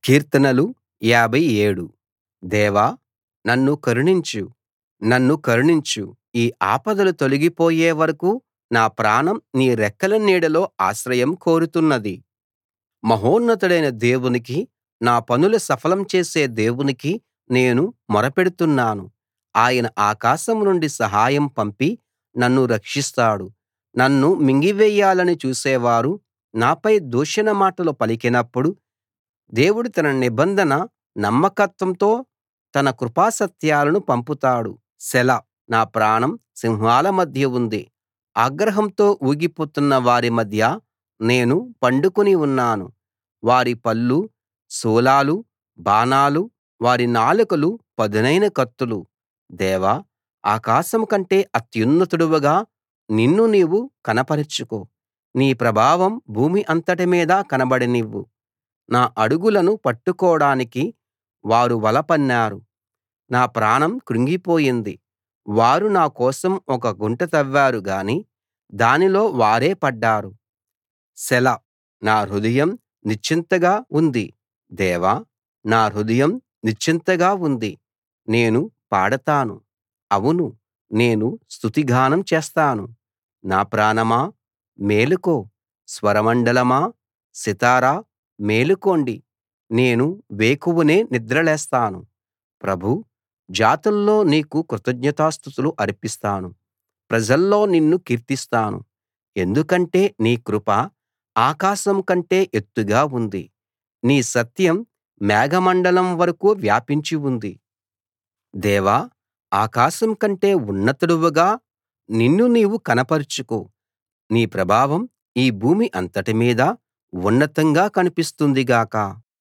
కీర్తనలు 57 దేవా నన్ను కరుణించు నన్ను కరుణించు ఈ ఆపదలు తొలగిపోయే వరకూ నా ప్రాణం నీ రెక్కల నీడలో ఆశ్రయం కోరుతున్నది మహోన్నతుడైన దేవునికి నా పనులు సఫలం చేసే దేవునికి నేను మొరపెడుతున్నాను ఆయన ఆకాశం నుండి సహాయం పంపి నన్ను రక్షిస్తాడు నన్ను మింగివేయాలని చూసేవారు నాపై దూషణ మాటలు పలికినప్పుడు దేవుడు తన నిబంధన నమ్మకత్వంతో తన కృపాసత్యాలను పంపుతాడు సెలా నా ప్రాణం సింహాల మధ్య ఉంది ఆగ్రహంతో ఊగిపోతున్న వారి మధ్య నేను పండుకుని ఉన్నాను వారి పళ్ళు శూలాలు బాణాలు వారి నాలుకలు పదునైన కత్తులు దేవా ఆకాశం కంటే అత్యున్నతుడవుగా నిన్ను నీవు కనపరచుకో నీ ప్రభావం భూమి అంతటి మీద కనబడనివ్వు నా అడుగులను పట్టుకోడానికి వారు వల పన్నారు నా ప్రాణం కృంగిపోయింది వారు నా కోసం ఒక గుంట తవ్వారు గాని దానిలో వారే పడ్డారు సెలా నా హృదయం నిశ్చింతగా ఉంది దేవా నా హృదయం నిశ్చింతగా ఉంది నేను పాడతాను అవును నేను స్తుతిగానం చేస్తాను నా ప్రాణమా మేలుకో స్వరమండలమా సితారా మేలుకోండి నేను వేకువనే నిద్రలేస్తాను ప్రభూ జాతుల్లో నీకు కృతజ్ఞతాస్తుతులు అర్పిస్తాను ప్రజల్లో నిన్ను కీర్తిస్తాను ఎందుకంటే నీ కృప ఆకాశం కంటే ఎత్తుగా ఉంది నీ సత్యం మేఘమండలం వరకూ వ్యాపించి ఉంది దేవా ఆకాశం కంటే ఉన్నతుడవుగా నిన్ను నీవు కనపరచుకో నీ ప్రభావం ఈ భూమి అంతటి మీద ఉన్నతంగా కనిపిస్తుంది గాక